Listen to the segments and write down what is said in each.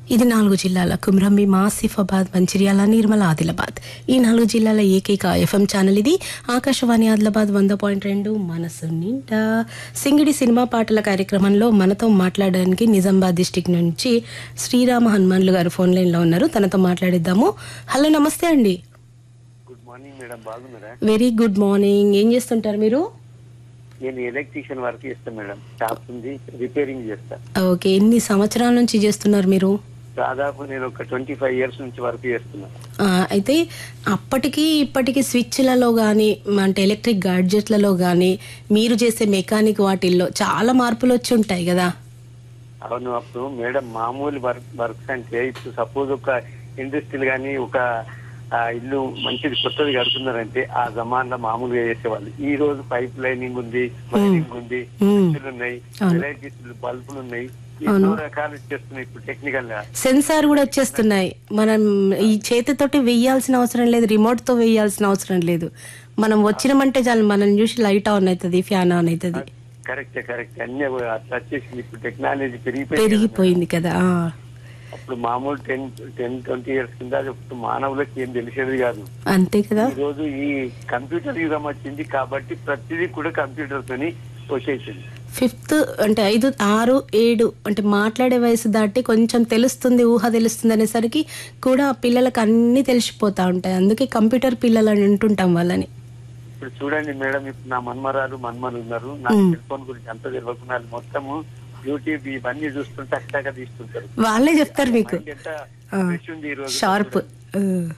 ఇది నాలుగు జిల్లాల కుమ్రంబి ఆసిఫాబాద్ మంచిర్యాల నిర్మల ఆదిలాబాద్ ఈ నాలుగు జిల్లాల ఏకైక ఎఫ్ఎం ఛానల్ ఇది ఆకాశవాణి ఆదిలాబాద్ వంద పాయింట్ రెండు మనసు నిండా సింగిడి సినిమా పాటల కార్యక్రమంలో మనతో మాట్లాడడానికి నిజామాబాద్ డిస్టిక్ నుంచి శ్రీరామ హనుమాన్లు గారు ఫోన్ లైన్లో ఉన్నారు తనతో మాట్లాడిద్దాము హలో నమస్తే అండి గుడ్ మార్నింగ్ మేడం బాగున్నారా వెరీ గుడ్ మార్నింగ్ ఏం చేస్తుంటారు మీరు నేను ఎలక్ట్రీషియన్ వర్క్ చేస్తాను మేడం షాప్ ఉంది రిపేరింగ్ చేస్తా ఓకే ఎన్ని సంవత్సరాల నుంచి చేస్తున్నారు మీరు దాదాపు నేను ఒక ట్వంటీ ఫైవ్ ఇయర్స్ నుంచి వర్క్ చేస్తున్నా ఆ, అయితే అప్పటికి ఇప్పటికి స్విచ్లలో కానీ అంటే ఎలక్ట్రిక్ గాడ్జెట్లలో కానీ మీరు చేసే మెకానిక్ వాటిల్లో చాలా మార్పులు వచ్చి ఉంటాయి కదా అవును అప్పుడు మేడం మామూలు వర్క్ వర్క్స్ అంటే ఇప్పుడు సపోజ్ ఒక ఇండస్ట్రీలు కానీ ఒక ఆ, ఇల్లు మంచిది కొత్తది కడుతున్నారంటే ఆ జమాన్లో మామూలుగా చేసేవాళ్ళు ఈ రోజు పైప్ లైనింగ్ ఉంది వైరింగ్ ఉంది మ్మ్. స్విచ్లు ఉన్నాయి అవును. వెరైటీస్ బల్బులు ఉన్నాయి ఎన్నో రకాలు చేస్తున్నాయి ఇప్పుడు టెక్నికల్ గా సెన్సార్ కూడా వచ్చేస్తున్నాయి మనం ఈ చేతితోటి వేయాల్సిన అవసరం లేదు రిమోట్ తో వేయాల్సిన అవసరం లేదు మనం వచ్చినామంటే చాలు మనం చూసి లైట్ ఆన్ అవుతుంది ఫ్యాన్ ఆన్ అవుతుంది కరెక్ట్ కరెక్ట్ అన్ని అట్లా వచ్చేసింది ఇప్పుడు టెక్నాలజీ పెరిగిపోయింది పెరిగిపోయింది కదా ఆ, అప్పుడు మామూలు టెన్ టెన్ ట్వంటీ ఇయర్స్ కింద అది అప్పుడు మానవులకి ఏం తెలిసేది కాదు అంతే కదా ఈ రోజు ఈ కంప్యూటర్ యుగం వచ్చింది కాబట్టి ప్రతిదీ కూడా కంప్యూటర్ తోని వచ్చేసింది ఫిఫ్త్ అంటే ఐదు ఆరు ఏడు అంటే మాట్లాడే వయసు దాటి కొంచెం తెలుస్తుంది ఊహ తెలుస్తుంది అనేసరికి కూడా ఆ పిల్లలకు అన్నీ తెలిసిపోతా ఉంటాయి అందుకే కంప్యూటర్ పిల్లలు అని అంటుంటాం వాళ్ళని ఇప్పుడు చూడండి మేడం ఇప్పుడు నా మన్మరాలు మన్మలు ఉన్నారు నా మ్మ్. సెల్ ఫోన్ గురించి అంత తెలియకున్నారు మొత్తము యూట్యూబ్ ఇవన్నీ చూస్తుంటే అట్టగా తీస్తుంటారు వాళ్ళే చెప్తారు మీకు మైండ్ ఎంత ఆ, ఫ్రెష్ ఉంది ఈ రోజు షార్ప్ ఆ,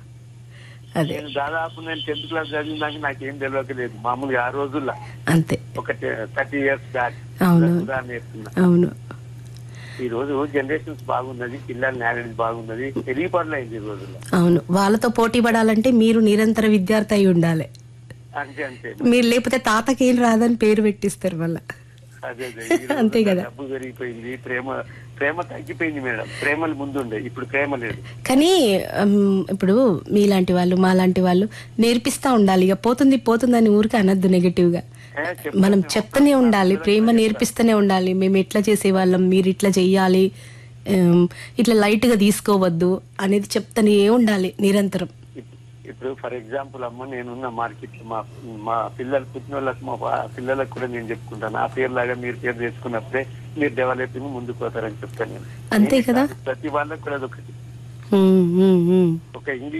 అదే నేను దాదాపు నేను టెన్త్ క్లాస్ చదివినాక నాకేం తెలియకలేదు మామూలుగా ఆ రోజుల్లో అంతే ఒక థర్టీ ఇయర్స్ బ్యాక్ అవును. ఉదాహరణ చెప్తున్నా అవును ఈ రోజు జనరేషన్స్ బాగున్నది పిల్లల నాలెడ్జ్ బాగున్నది తెలియపడలేదు ఈ రోజుల్లో అవును వాళ్ళతో పోటీ పడాలంటే మీరు నిరంతర విద్యార్థి అయి ఉండాలి అంతే అంతే మీరు లేకపోతే తాతకి ఏం రాదని పేరు పెట్టిస్తారు వాళ్ళ అదే అదే ఈ రోజుల్లో అంతే కదా. డబ్బు పెరిగిపోయింది ప్రేమ ప్రేమ తగ్గిపోయింది మేడం ప్రేమలు ముందు ఉండే ఇప్పుడు ప్రేమ లేదు కానీ ఉమ్, ఇప్పుడు మీలాంటి వాళ్ళు మాలాంటి వాళ్ళు నేర్పిస్తా ఉండాలి ఇక పోతుంది పోతుందని ఊరికి అనద్దు నెగటివ్ గా ఏ, చెప్పండి. మనం చెప్తూనే ఉండాలి ప్రేమ నేర్పిస్తూనే ఉండాలి మేము ఎట్లా చేసేవాళ్ళం మీరు ఇట్లా చెయ్యాలి ఉమ్, ఇట్లా లైట్ గా తీసుకోవద్దు అనేది చెప్తూనే ఉండాలి నిరంతరం ఇప్- ఇప్పుడు ఫర్ ఎగ్జాంపుల్ అమ్మ నేనున్న మార్కెట్ మా మా పిల్లలు పుట్టిన వాళ్ళకి మా పా- పిల్లలకు కూడా నేను చెప్పుకుంటాను ఆ పేరు లాగా మీరు పేరు తెచ్చుకున్నప్పుడే మీరు డెవలపింగ్ ముందుకు పోతారని చెప్తాను నేను అంతే కదా ప్రతి వాళ్ళకి కూడా అదొకటి ఉమ్, ఉమ్, ఉమ్. ఒక ఇంగ్లీష్